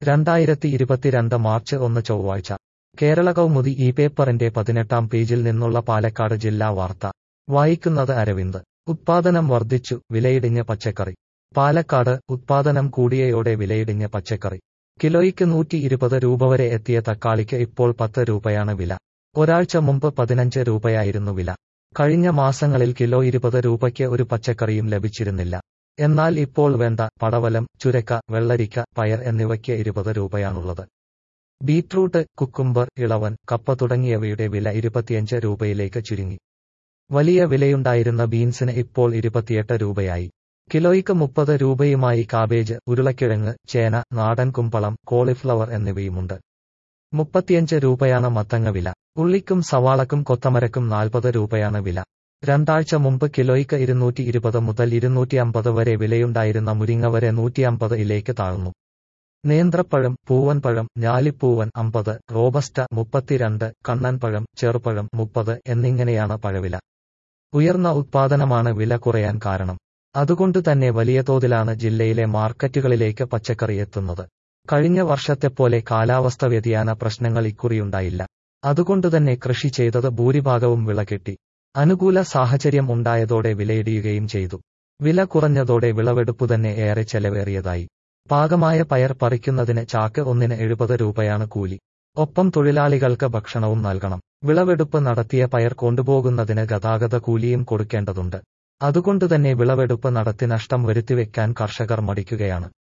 രണ്ടായിരത്തി ഇരുപത്തിരണ്ട് മാർച്ച് ഒന്ന് ചൊവ്വാഴ്ച കേരള കൗമുദി ഈ പേപ്പറിന്റെ പതിനെട്ടാം പേജിൽ നിന്നുള്ള പാലക്കാട് ജില്ലാ വാർത്ത വായിക്കുന്നത് അരവിന്ദ് ഉത്പാദനം വർദ്ധിച്ചു വിലയിടിഞ്ഞ പച്ചക്കറി പാലക്കാട് ഉത്പാദനം കൂടിയയോടെ വിലയിടിഞ്ഞ പച്ചക്കറി കിലോയ്ക്ക് നൂറ്റി ഇരുപത് രൂപ വരെ എത്തിയ തക്കാളിക്ക് ഇപ്പോൾ പത്ത് രൂപയാണ് വില ഒരാഴ്ച മുമ്പ് പതിനഞ്ച് രൂപയായിരുന്നു വില കഴിഞ്ഞ മാസങ്ങളിൽ കിലോ ഇരുപത് രൂപയ്ക്ക് ഒരു പച്ചക്കറിയും ലഭിച്ചിരുന്നില്ല എന്നാൽ ഇപ്പോൾ വെണ്ട പടവലം ചുരക്ക വെള്ളരിക്ക പയർ എന്നിവയ്ക്ക് ഇരുപത് രൂപയാണുള്ളത് ബീറ്റ്റൂട്ട് കുക്കുംബർ ഇളവൻ കപ്പ തുടങ്ങിയവയുടെ വില ഇരുപത്തിയഞ്ച് രൂപയിലേക്ക് ചുരുങ്ങി വലിയ വിലയുണ്ടായിരുന്ന ബീൻസിന് ഇപ്പോൾ ഇരുപത്തിയെട്ട് രൂപയായി കിലോയ്ക്ക് മുപ്പത് രൂപയുമായി കാബേജ് ഉരുളക്കിഴങ്ങ് ചേന നാടൻ കുമ്പളം കോളിഫ്ലവർ എന്നിവയുമുണ്ട് മുപ്പത്തിയഞ്ച് രൂപയാണ് മത്തങ്ങ വില ഉള്ളിക്കും സവാളക്കും കൊത്തമരക്കും നാൽപ്പത് രൂപയാണ് വില രണ്ടാഴ്ച മുമ്പ് കിലോയ്ക്ക് ഇരുന്നൂറ്റി ഇരുപത് മുതൽ ഇരുന്നൂറ്റി അമ്പത് വരെ വിലയുണ്ടായിരുന്ന മുരിങ്ങ വരെ നൂറ്റി അമ്പത് ഇലേക്ക് താഴ്ന്നു നേന്ത്രപ്പഴം പൂവൻപഴം ഞാലിപ്പൂവൻ അമ്പത് റോബസ്റ്റ മുപ്പത്തിരണ്ട് കണ്ണൻപഴം ചെറുപഴം മുപ്പത് എന്നിങ്ങനെയാണ് പഴവില ഉയർന്ന ഉത്പാദനമാണ് വില കുറയാൻ കാരണം അതുകൊണ്ട് തന്നെ വലിയ തോതിലാണ് ജില്ലയിലെ മാർക്കറ്റുകളിലേക്ക് പച്ചക്കറി എത്തുന്നത് കഴിഞ്ഞ വർഷത്തെപ്പോലെ കാലാവസ്ഥ വ്യതിയാന പ്രശ്നങ്ങൾ ഇക്കുറിയുണ്ടായില്ല അതുകൊണ്ടുതന്നെ കൃഷി ചെയ്തത് ഭൂരിഭാഗവും വിള കിട്ടി അനുകൂല സാഹചര്യം ഉണ്ടായതോടെ വിലയിടിയുകയും ചെയ്തു വില കുറഞ്ഞതോടെ വിളവെടുപ്പു തന്നെ ഏറെ ചെലവേറിയതായി പാകമായ പയർ പറിക്കുന്നതിന് ചാക്ക് ഒന്നിന് എഴുപത് രൂപയാണ് കൂലി ഒപ്പം തൊഴിലാളികൾക്ക് ഭക്ഷണവും നൽകണം വിളവെടുപ്പ് നടത്തിയ പയർ കൊണ്ടുപോകുന്നതിന് ഗതാഗത കൂലിയും കൊടുക്കേണ്ടതുണ്ട് അതുകൊണ്ടുതന്നെ വിളവെടുപ്പ് നടത്തി നഷ്ടം വരുത്തിവെക്കാൻ കർഷകർ മടിക്കുകയാണ്